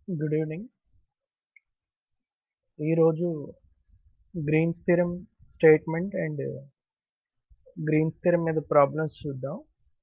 Good evening ఈరోజు Green's theorem statement and Green's theorem మీద problems చూద్దాం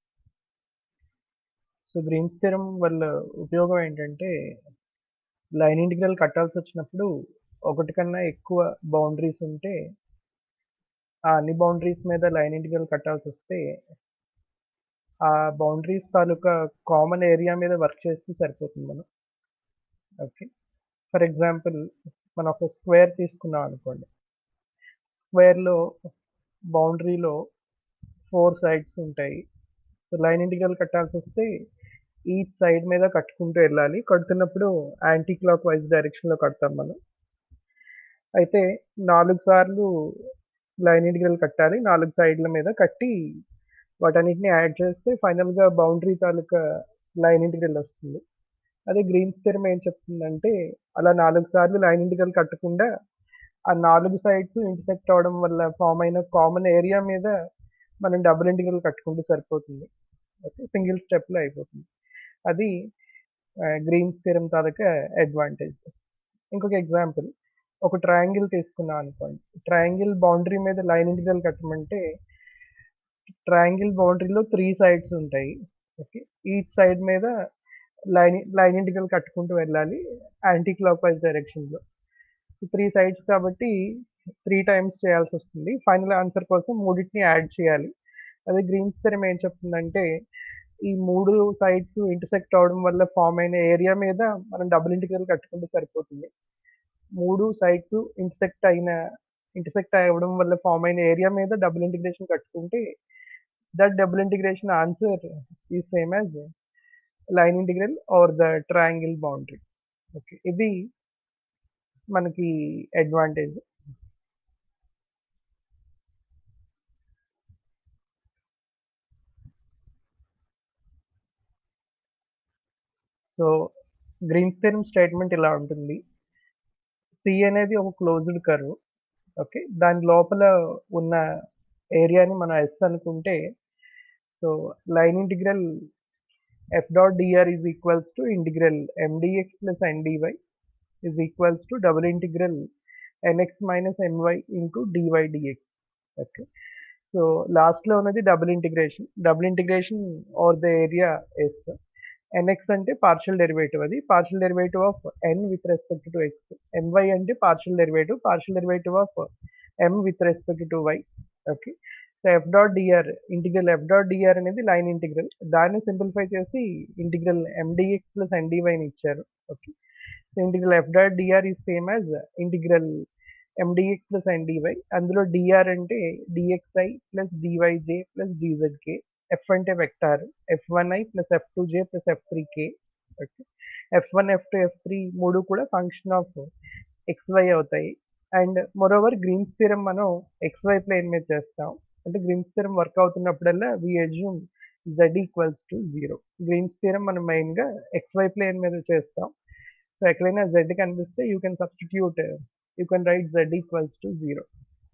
సో గ్రీన్స్ థిరం వల్ల ఉపయోగం ఏంటంటే లైన్ ఇంటిగ్రల్ కట్టాల్సి వచ్చినప్పుడు ఒకటి కన్నా ఎక్కువ బౌండరీస్ ఉంటే ఆ అన్ని బౌండరీస్ మీద లైన్ ఇంటిగ్రల్ కట్టాల్సి వస్తే ఆ బౌండరీస్ తాలూకా కామన్ ఏరియా మీద వర్క్ చేస్తే సరిపోతుంది మనం ఓకే ఫర్ ఎగ్జాంపుల్ మనం ఒక స్క్వేర్ తీసుకున్నాం అనుకోండి స్క్వేర్లో బౌండరీలో ఫోర్ సైడ్స్ ఉంటాయి సో లైన్ ఇంటిగ్రల్ కట్టాల్సి వస్తే ఈచ్ సైడ్ మీద కట్టుకుంటూ వెళ్ళాలి కడుతున్నప్పుడు యాంటీ క్లాక్ వైజ్ డైరెక్షన్లో కడతాం మనం అయితే నాలుగు సార్లు లైన్ ఇంటిగ్రల్ కట్టాలి నాలుగు సైడ్ల మీద కట్టి వాటన్నిటిని యాడ్ చేస్తే ఫైనల్గా బౌండరీ తాలూకా లైన్ ఇంటిగ్రల్ వస్తుంది అదే గ్రీన్స్ థిరం ఏం చెప్తుందంటే అలా నాలుగు సార్లు లైన్ ఇంటిగ్రల్ కట్టకుండా ఆ నాలుగు సైడ్స్ ఇంటర్సెక్ట్ అవడం వల్ల ఫామ్ అయిన కామన్ ఏరియా మీద మనం డబుల్ ఇంటిగ్రల్ కట్టుకుంటే సరిపోతుంది ఓకే సింగిల్ స్టెప్లో అయిపోతుంది అది గ్రీన్స్ థిరం తాలూకా అడ్వాంటేజ్ ఇంకొక ఎగ్జాంపుల్ ఒక ట్రయాంగిల్ తీసుకున్నాం అనుకోండి ట్రయాంగిల్ బౌండరీ మీద లైన్ ఇంటిగ్రల్ కట్టమంటే ట్రయాంగిల్ బౌండరీలో త్రీ సైడ్స్ ఉంటాయి ఓకే ఈచ్ సైడ్ మీద లైన్ లైన్ ఇంటిగ్రల్ కట్టుకుంటూ వెళ్ళాలి యాంటీ క్లాక్ వైజ్ డైరెక్షన్లో త్రీ సైడ్స్ కాబట్టి త్రీ టైమ్స్ చేయాల్సి వస్తుంది ఫైనల్ ఆన్సర్ కోసం మూడింటిని యాడ్ చేయాలి అదే గ్రీన్స్ థెరం ఏం చెప్తుందంటే ఈ మూడు సైడ్స్ ఇంటర్సెక్ట్ అవడం వల్ల ఫామ్ అయిన ఏరియా మీద మనం డబుల్ ఇంటిగ్రల్ కట్టుకుంటే సరిపోతుంది మూడు సైడ్స్ ఇంటర్సెక్ట్ అయిన ఇంటర్సెక్ట్ అవ్వడం వల్ల ఫామ్ అయిన ఏరియా మీద డబుల్ ఇంటిగ్రేషన్ కట్టుకుంటే దట్ డబుల్ ఇంటిగ్రేషన్ ఆన్సర్ ఈ same as line integral or the triangle boundary okay ఇది మనకి advantage so Green's theorem statement ఇలా ఉంటుంది సి అనేది ఒక క్లోజ్డ్ కర్వ్ ఓకే దాని లోపల ఉన్న ఏరియాని మనం ఎస్ అనుకుంటే so line integral F dot DR is equals to integral M dx plus N dy is equals to double integral Nx minus My into dy dx okay so లాస్ట్లో ఉన్నది double integration double integration or the area S Nx అంటే partial derivative అది partial derivative of N with respect to x Ny అంటే partial derivative partial derivative of M with respect to y okay so F dot DR integral F dot dr అనేది line integral దాన్ని simplify చేసి integral M dx plus ఎన్డివైని ఇచ్చారు okay so integral F dot DR is same as integral M dx plus N dy అందులో dr అంటే dx i plus dy j plus dz k F అంటే vector F one i plus F two j plus F three k okay F one F two F three మూడు కూడా function of x y అవుతాయి and moreover Green's theorem మనం x y plane మీద చేస్తాం అంటే Green's theorem work అవుతున్నప్పుడల్లా we assume z equals to zero Green's theorem మనం మెయిన్గా ఎక్స్వై ప్లేన్ మీద చేస్తాం సో ఎక్కడైనా జెడ్ కనిపిస్తే you can substitute you can write z equals to zero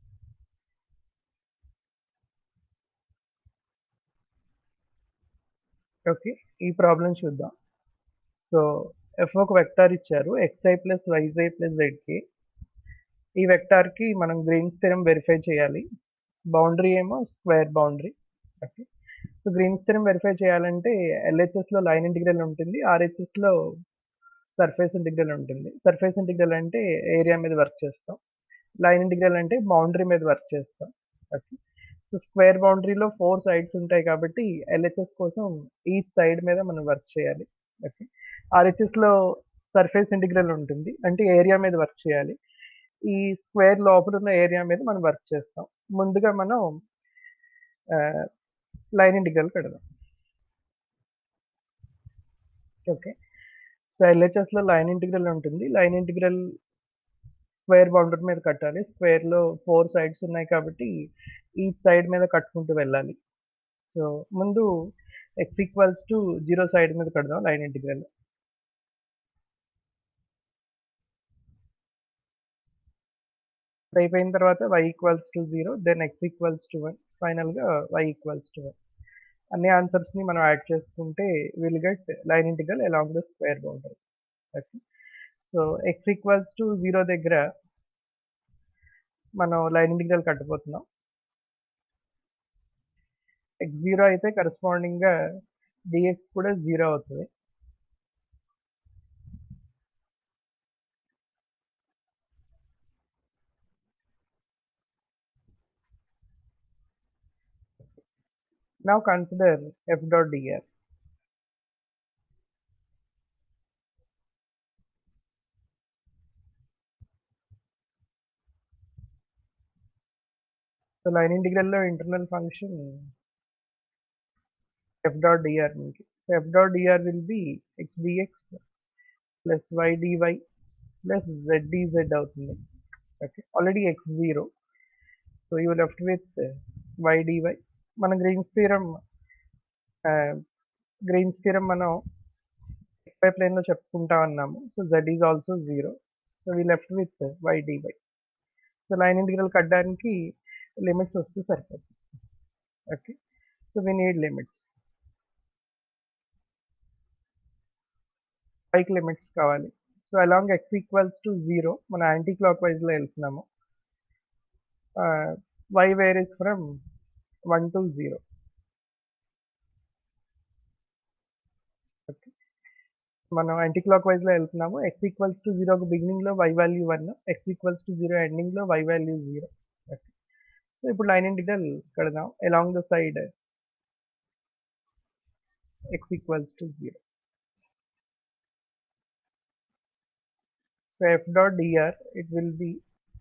okay ఈ ప్రాబ్లం చూద్దాం సో ఎఫ్ ఒక వెక్టార్ ఇచ్చారు ఎక్స్ఐ ప్లస్ వైజై ప్లస్ జెడ్కి ఈ వెక్టార్కి మనం గ్రీన్స్ స్థిరం వెరిఫై చేయాలి బౌండరీ ఏమో square boundary okay so Green's theorem verify చేయాలంటే ఎల్హెచ్ఎస్లో లైన్ ఇంటిగ్రల్ ఉంటుంది ఆర్హెచ్ఎస్లో సర్ఫేస్ ఇంటిగ్రల్ ఉంటుంది సర్ఫేస్ ఇంటిగ్రల్ అంటే ఏరియా మీద వర్క్ చేస్తాం లైన్ ఇంటిగ్రల్ అంటే బౌండరీ మీద వర్క్ చేస్తాం ఓకే సో స్క్వేర్ బౌండరీలో ఫోర్ సైడ్స్ ఉంటాయి కాబట్టి ఎల్హెచ్ఎస్ కోసం ఈచ్ సైడ్ మీద మనం వర్క్ చేయాలి ఓకే ఆర్హెచ్ఎస్లో సర్ఫేస్ ఇంటిగ్రల్ ఉంటుంది అంటే ఏరియా మీద వర్క్ చేయాలి ఈ స్క్వేర్ లోపల ఉన్న ఏరియా మీద మనం వర్క్ చేస్తాం ముందుగా మనం లైన్ ఇంటిగ్రల్ కడదాం ఓకే సో ఎల్హెచ్ఎస్లో లైన్ ఇంటిగ్రల్ ఉంటుంది లైన్ ఇంటిగ్రల్ స్క్వేర్ బౌండరీ మీద కట్టాలి స్క్వేర్లో ఫోర్ సైడ్స్ ఉన్నాయి కాబట్టి ఈ సైడ్ మీద కట్టుకుంటూ వెళ్ళాలి సో ముందు x equals to zero side మీద కడదాం లైన్ ఇంటిగ్రల్ అయిపోయిన తర్వాత y equals to zero then x equals to one ఫైనల్గా వై ఈక్వల్స్ టు వన్ అన్ని ఆన్సర్స్ని మనం యాడ్ చేసుకుంటే will get line integral along the square boundary okay so x equals to zero దగ్గర మనం లైన్ ఇంటిగ్రల్ కట్టబోతున్నాం ఎక్స్ జీరో అయితే కరస్పాండింగ్గా డిఎక్స్ కూడా జీరో అవుతుంది Now consider f dot dr. So line ఇంటిగ్రల్లో internal function f dot dr మనకి so f dot dr will be x dx plus y dy plus z dz అవుతుంది okay already x zero so you left with y dy మన Green's theorem Green's theorem మనం x y ప్లేన్లో చెప్పుకుంటా ఉన్నాము so z is also zero so we left with y dy so line integral కట్టడానికి limits వస్తే సరిపోతుంది okay so we need limits పైకి limits కావాలి so along x equals to zero మన యాంటీ క్లాక్ వైజ్లో వెళ్తున్నాము y varies from one to zero okay మనం యాంటీ క్లాక్ వైజ్లో వెళ్తున్నాము ఎక్స్ ఈక్వల్స్ టు జీరోకి బిగినింగ్లో y value one x equals to zero ఎండింగ్లో y value zero okay so ఇప్పుడు లైన్ ఇంటిగ్రల్ కడదాం along the side x equals to zero so F dot dr it will be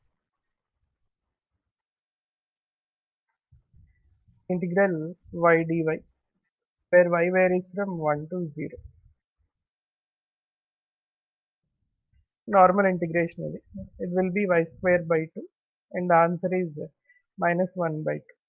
integral y dy where y varies from 1 to 0 normal integration is it will be y square by 2 and the answer is minus 1 by 2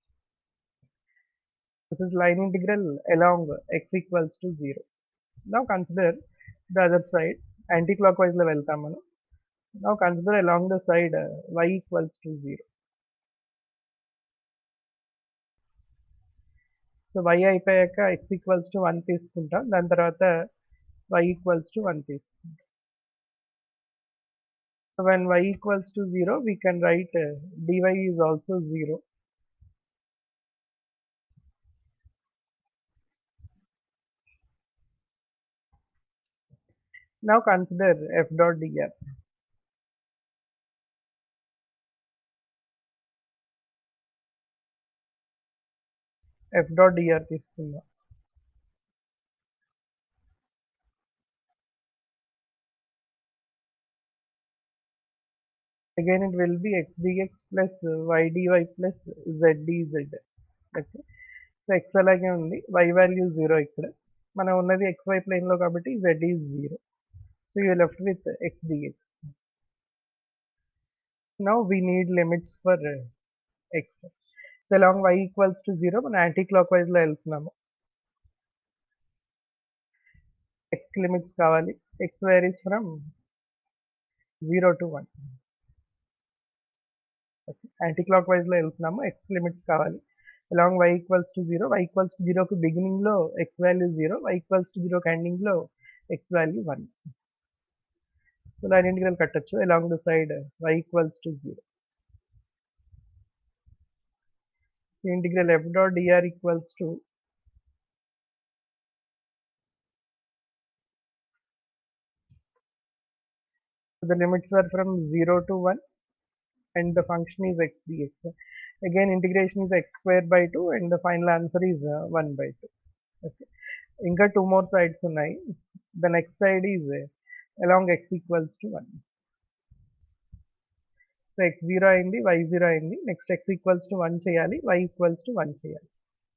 this is line integral along x equals to 0 now consider the other side anti-clockwise లో వెళ్తాం మనం now consider along the side uh, y equals to 0 so y అయిపోయాక x equals to one తీసుకుంటాం దాని తర్వాత y equals to one తీసుకుంటాం so when y equals to zero we can write dy is also zero Now consider f dot dr. f dot dr తీసుకుందాం again it will be x dx plus y dy plus z dz okay so x అలాగే ఉంది y value zero ఇక్కడ మనం ఉన్నది xy ప్లేన్లో కాబట్టి z is zero so you left with x dx now we need limits for x so along y equals to zero మనం anti క్లాక్ వైజ్లో వెళ్తున్నాము x లిమిట్స్ కావాలి x varies from zero to one యాంటీ క్లాక్ వైజ్లో వెళ్తున్నాము x లిమిట్స్ కావాలి along y equals to zero y equals to జీరోకి బిగినింగ్లో x value zero y equals to జీరోకి ఎండింగ్లో x value one so line integral కట్టచ్చు along the side y equals to zero so integral f dot dr equals to the limits are from 0 to 1 and the function is x dx. Again integration is x square by 2 and the final answer is uh, 1 by 2. Okay. ఇంకా two more sides ఉన్నాయి the next side is along x equals to one so x zero అయింది y zero అయింది next x equals to one చేయాలి y equals to one చేయాలి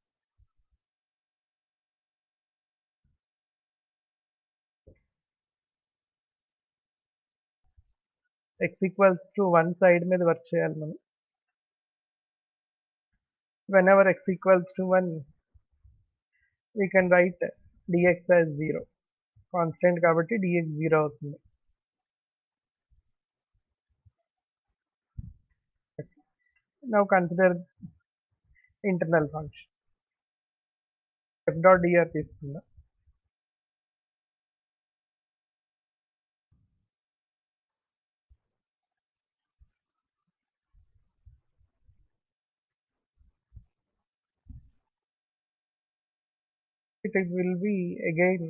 x equals to one side మీద work చేయాలి మనం whenever x equals to one we can write dx as zero constant కాబట్టి dx zero అవుతుంది now consider internal function F dot dr తీసుకుందాం it will be again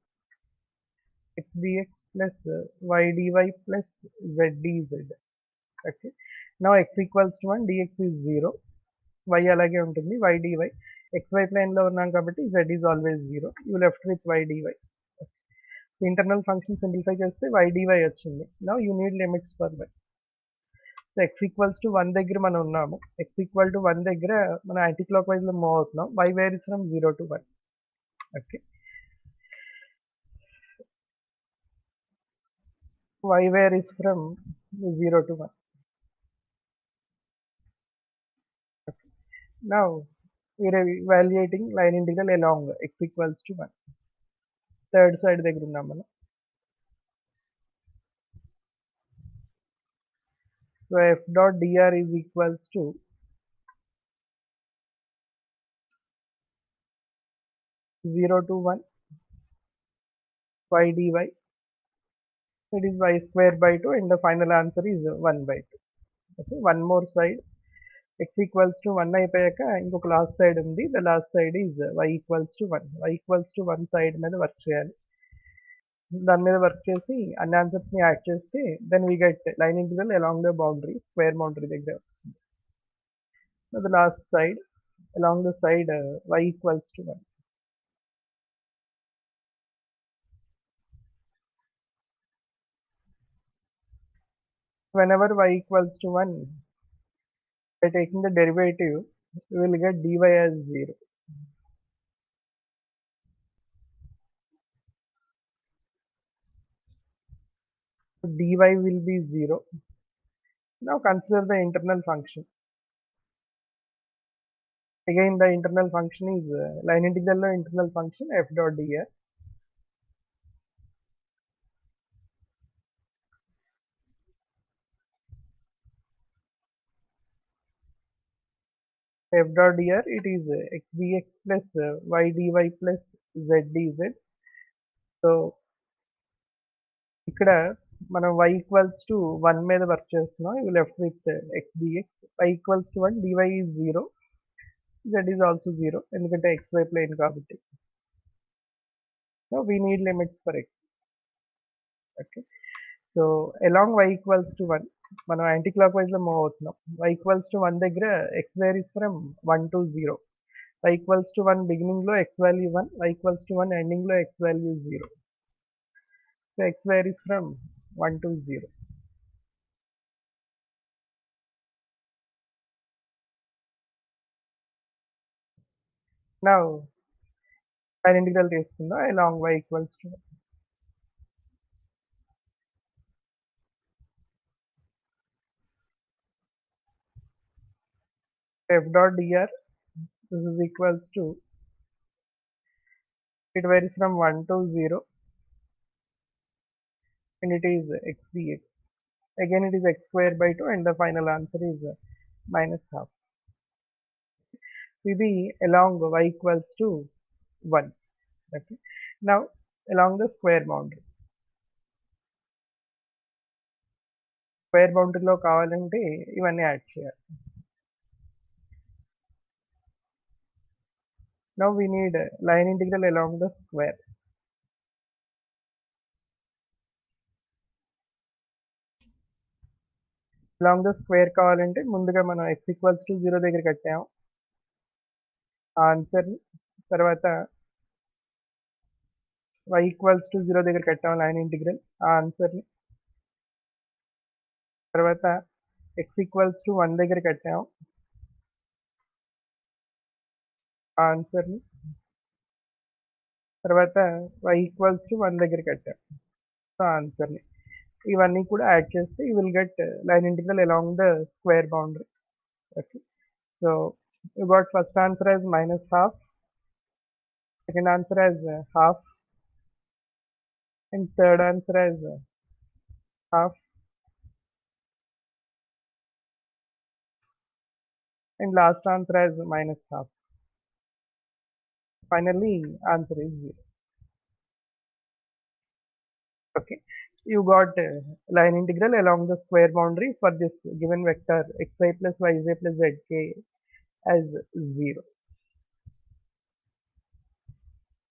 x dx plus uh, y dy plus z dz okay now x equals to 1 dx is 0 y అలాగే ఉంటుంది y dy xy plane లో ఉన్నాం కాబట్టి z is always 0 you left with y dy so internal function simplify చేస్తే y dy వచ్చింది now you need limits for y so x equals to one దగ్గర మనం ఉన్నాము ఎక్స్ ఈక్వల్ టు వన్ దగ్గర మనం యాంటీ క్లాక్ వైజ్ లో move అవుతున్నాం y varies from zero to one okay y varies from zero to one now we are evaluating line integral along x equals to one third side దగ్గర ఉన్నాం మనం So f dot dr is equals to zero to one y dy. It is y square by two, and the final answer is one by two. Okay, one more side. x equals to one అయిపోయాక ఇంకొక last side ఉంది the last side is y equals to one y equals to one side మీద work చేయాలి దాని మీద work చేసి అన్ని answers ని యాడ్ చేస్తే then we get line integral along the boundary square boundary దగ్గర వస్తుంది the last side along the side y equals to one whenever y equals to 1 by taking the derivative we will get dy as 0 dy will be 0. Now consider the internal function. Again the internal function is uh, line integral internal function f dot dr. f dot dr it is uh, x dx plus uh, y dy plus z dz. So ఇక్కడ మనం y equals to one మీద work చేస్తున్నాం you left with x dx y equals to one dy is zero z is also zero ఎందుకంటే x y plane కాబట్టి so we need limits for x okay so along y equals to one మనం anti anticlockwise లో move అవుతున్నాం y equals to one దగ్గర x varies from one to zero y equals to one beginning లో x value one y equals to one ending లో x value zero So x varies from 1 to 0. Now, line integral తీసుకుందాం along y equals to f dot dr this is equals to it varies from 1 to 0 and it is x dx. Again it is x square by 2 and the final answer is uh, minus half. So the along y equals to 1. Okay. Now along the square boundary. Square బౌండరీలో కావాలంటే ఇవన్నీ add చేయాలి now we need line integral along the square along the square కావాలంటే ముందుగా మనం X equals to zero దగ్గర కట్టాము answer తర్వాత వై ఈక్వల్స్ టు జీరో దగ్గర కట్టాము లైన్ ఇంటిగ్రల్ ఆ ఆన్సర్ని తర్వాత ఎక్స్ ఈక్వల్స్ టు వన్ దగ్గర కట్టాము ఆ ఆన్సర్ని తర్వాత వై ఈక్వల్స్ టు వన్ దగ్గర కట్టాము సో ఆన్సర్ని ఇవన్నీ కూడా యాడ్ చేస్తే you will get line integral along the square boundary okay so you got first answer as minus half second answer as half and third answer as half and last answer as minus half. Finally, answer is zero. Okay, you got uh, line integral along the square boundary for this given vector xi plus yj plus zk as zero.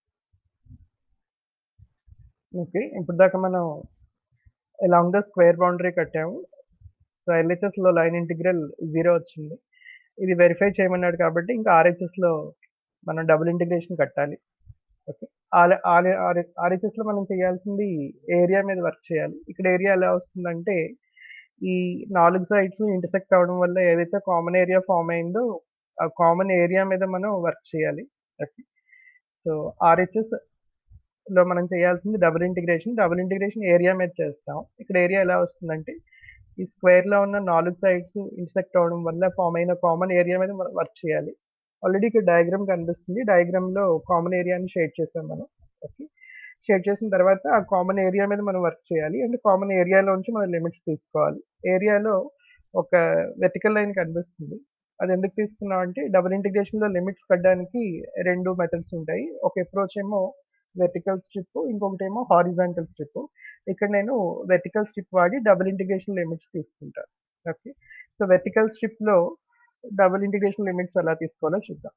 Okay. ఇప్పటిదాకా మనం along the square boundary కట్టాము. So, ఎల్‌హెచ్‌ఎస్‌లో line integral 0 వచ్చింది. ఇది verify చేయమన్నాడు కాబట్టి ఇంకా ఆర్‌హెచ్‌ఎస్‌లో మనం డబుల్ ఇంటిగ్రేషన్ కట్టాలి. ఓకే. ఆల్ ఆల్ ఆర్ ఆర్‌హెచ్‌ఎస్‌లో మనం చేయాల్సింది ఏరియా మీద వర్క్ చేయాలి. ఇక్కడ ఏరియా ఎలా వస్తుందంటే, ఈ 4 సైడ్స్ ఇంటర్సెక్ట్ అవ్వడం వల్ల ఏదైతే కామన్ ఏరియా ఫార్మ్ అయిందో, ఆ కామన్ ఏరియా మీద మనం వర్క్ చేయాలి. ఓకే. సో, ఆర్‌హెచ్‌ఎస్‌లో మనం చేయాల్సింది double integration. Double integration area మీద చేస్తాం. ఇక్కడ ఏరియా ఎలా వస్తుందంటే, ఈ స్క్వేర్‌లో ఉన్న 4 సైడ్స్ ఇంటర్సెక్ట్ అవ్వడం వల్ల ఫార్మ్ అయిన కామన్ ఏరియా మీద మనం వర్క్ చేయాలి. ఆల్రెడీ ఇక్కడ డయాగ్రామ్ కనిపిస్తుంది. డయాగ్రామ్‌లో కామన్ ఏరియాని షేడ్ చేసాం మనం. ఓకే. షేడ్ చేసిన తర్వాత ఆ కామన్ ఏరియా మీద మనం వర్క్ చేయాలి. అండ్ కామన్ ఏరియాలోంచి మనం లిమిట్స్ తీసుకోవాలి. ఏరియాలో ఒక వెర్టికల్ లైన్ కనిపిస్తుంది. అది ఎందుకు తీసుకున్నాం అంటే డబుల్ ఇంటిగ్రేషన్‌లో లిమిట్స్ కట్టడానికి 2 మెథడ్స్ ఉంటాయి. ఒక అప్రోచ్ ఏమో వెర్టికల్ స్ట్రిప్, ఇంకొకటేమో హారిజాంటల్ స్ట్రిప్. ఇక్కడ నేను వెర్టికల్ స్ట్రిప్ వాడి డబుల్ ఇంటిగ్రేషన్ లిమిట్స్ తీసుకుంటా. ఓకే. సో, వెర్టికల్ స్ట్రిప్‌లో డబుల్ ఇంటిగ్రేషన్ లిమిట్స్ ఎలా తీసుకోవాలో చూద్దాం.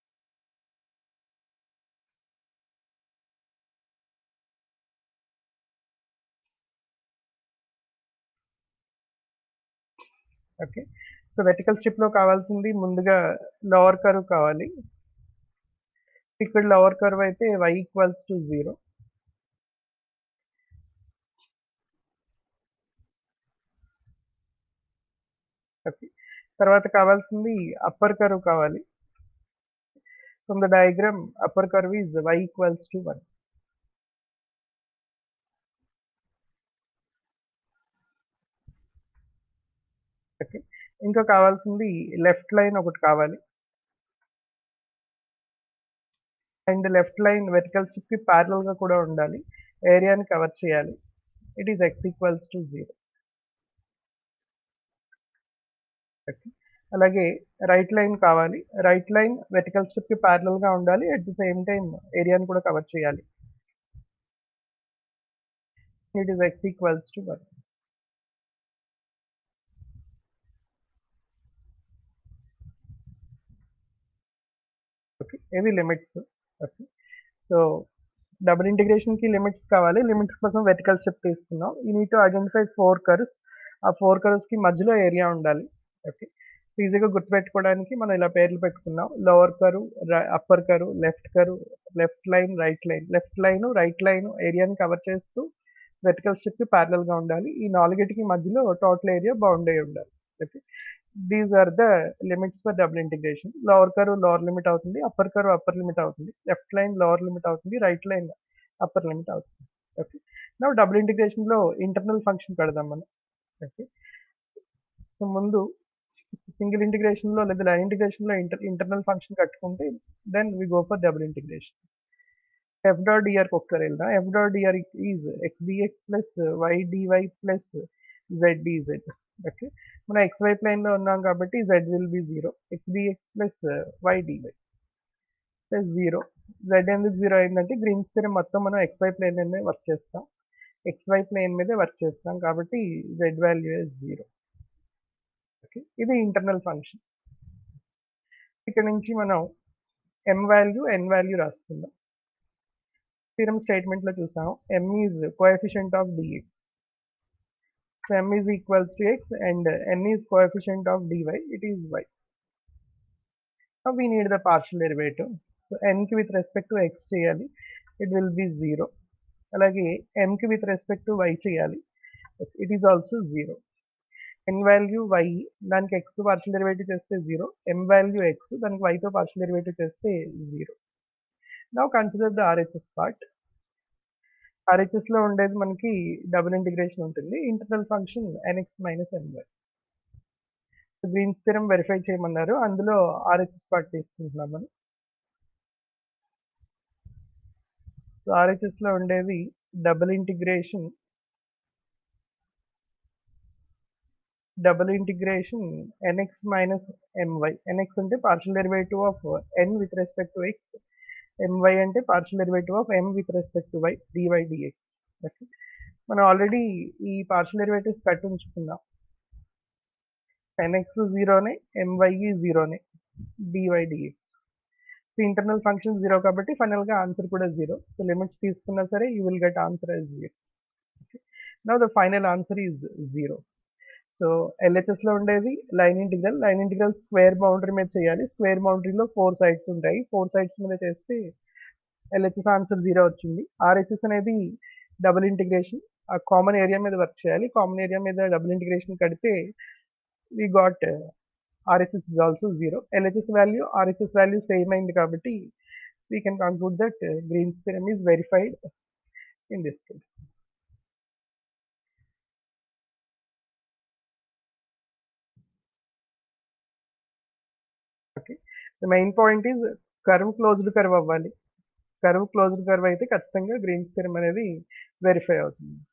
ఓకే. సో, వెర్టికల్ స్ట్రిప్‌లో కావాల్సింది ముందుగా లోవర్ కర్వ్ కావాలి. ఇక్కడ లోవర్ కర్వ్ అయితే y ఈక్వల్స్ టు 0. ఓకే. తర్వాత కావాల్సింది అప్పర్ కర్వ్ కావాలి. From the diagram upper curve is y equals to 1. Okay. ఇంకా కావాల్సింది లెఫ్ట్ లైన్ ఒకటి కావాలి. అండ్ లెఫ్ట్ లైన్ వెర్టికల్ స్ట్రిప్‌కి పారలెల్‌గా కూడా ఉండాలి. ఏరియాని కవర్ చేయాలి. It is x equals to 0. Okay. అలాగే రైట్ లైన్ కావాలి. రైట్ లైన్ వెర్టికల్ స్ట్రిప్‌కి పారలెల్‌గా ఉండాలి. అట్ ది సేమ్ టైమ్ ఏరియాని కూడా కవర్ చేయాలి. It is x equals to 1. Okay. ఇవి లిమిట్స్. ఓకే. సో, డబుల్ ఇంటిగ్రేషన్‌కి లిమిట్స్ కావాలి. లిమిట్స్ కోసం వెర్టికల్ స్ట్రిప్ తీసుకున్నాం. You need to identify 4 curves. ఆ 4 కర్వ్స్‌కి మధ్యలో ఏరియా ఉండాలి. ఓకే. ఈజీగా గుర్తుపెట్టుకోవడానికి మనం ఇలా పేర్లు పెట్టుకున్నాం. లోవర్ కర్వ్, ర upper curve, left curve, left line, right line. Left line, right line ఏరియాని కవర్ చేస్తూ వెర్టికల్ స్ట్రిప్‌కి పారలెల్‌గా ఉండాలి. ఈ నాలుగిటికి మధ్యలో టోటల్ ఏరియా బౌండ్ అయ్యి ఉండాలి. Okay. These are the limits for double integration. Lower curve lower limit అవుతుంది. అప్పర్ కర్వ్ అప్పర్ లిమిట్ అవుతుంది. లెఫ్ట్ లైన్ లోవర్ లిమిట్ అవుతుంది. రైట్ లైన్ అప్పర్ లిమిట్ అవుతుంది. ఓకే. నౌ డబుల్ ఇంటిగ్రేషన్‌లో ఇంటర్నల్ ఫంక్షన్ పెడదాం మనం. Okay. So, ముందు single ఇంటిగ్రేషన్‌లో లేదా లైన్ ఇంటిగ్రేషన్‌లో ఇంటర్ ఇంటర్నల్ ఫంక్షన్ కట్టుకుంటే then we go for double integration. F dot డిఆర్‌కి ఒకసారి వెళ్దాం. F dot DR is x d x plus y d y plus z d z. Okay. మనం ఎక్స్‌వై ప్లేన్‌లో ఉన్నాం కాబట్టి z will be 0. X d x plus y d y plus 0. z ఎందుకు 0 అయిందంటే Green's theorem మొత్తం మనం ఎక్స్‌వై ప్లేన్ మీదే వర్క్ చేస్తాం. ఎక్స్‌వై ప్లేన్ మీదే వర్క్ చేస్తాం కాబట్టి z వాల్యూ ఈజ్ 0. ఓకే. ఇది ఇంటర్నల్ ఫంక్షన్. ఇక్కడ నుంచి మనం m వాల్యూ, n వాల్యూ రాసుకుందాం. థియరమ్ స్టేట్మెంట్‌లో చూసాం. m is coefficient of dx. So, m is equals to x and n is coefficient of dy. It is y. Now, we need the partial derivative. So, n కి with respect to x చేయాలి. It will be 0. అలాగే m కి with respect to y చేయాలి. It is also 0. n value y దానికి x తో partial derivative చేస్తే 0. m value x దానికి y తో పార్షియల్ డెరివేటివ్ చేస్తే 0. Now, consider the RHS part. ఆర్‌హెచ్‌ఎస్‌లో ఉండేది మనకి డబుల్ ఇంటిగ్రేషన్ ఉంటుంది. Internal function n x minus n y. Green's theorem verify చేయమన్నారు. అందులో ఆర్‌హెచ్‌ఎస్ పార్ట్ తీసుకుంటున్నాం మనం. సో, ఆర్‌హెచ్‌ఎస్‌లో ఉండేది double integration double integration n x minus m y. N x అంటే partial derivative of N with respect to x. M y అంటే partial derivative of M with respect to y d y dx. Okay. మనం already ఈ partial derivatives కట్టి ఉంచుకున్నాం. N x 0నే, m y 0నే. D y d x. So internal function zero కాబట్టి ఫైనల్గా answer కూడా జీరో సో లిమిట్స్ తీసుకున్నా సరే you will get answer as zero no the final answer is zero so ఎల్హెచ్ఎస్లో ఉండేది line integral line integral square boundary మీద చేయాలి స్క్వేర్ బౌండరీలో ఫోర్ సైడ్స్ ఉంటాయి ఫోర్ సైడ్స్ మీద చేస్తే ఎల్హెచ్ఎస్ ఆన్సర్ జీరో వచ్చింది ఆర్హెచ్ఎస్ అనేది డబుల్ ఇంటిగ్రేషన్ ఆ కామన్ ఏరియా మీద వర్క్ చేయాలి కామన్ ఏరియా మీద డబుల్ ఇంటిగ్రేషన్ కడితే we got RHS is also zero LHS value RHS value same అయింది కాబట్టి we can conclude that Green's theorem is verified in this case okay the main point is curve closed curve అవ్వాలి curve closed curve అయితే ఖచ్చితంగా Greens థిరమ్ అనేది verify అవుతుంది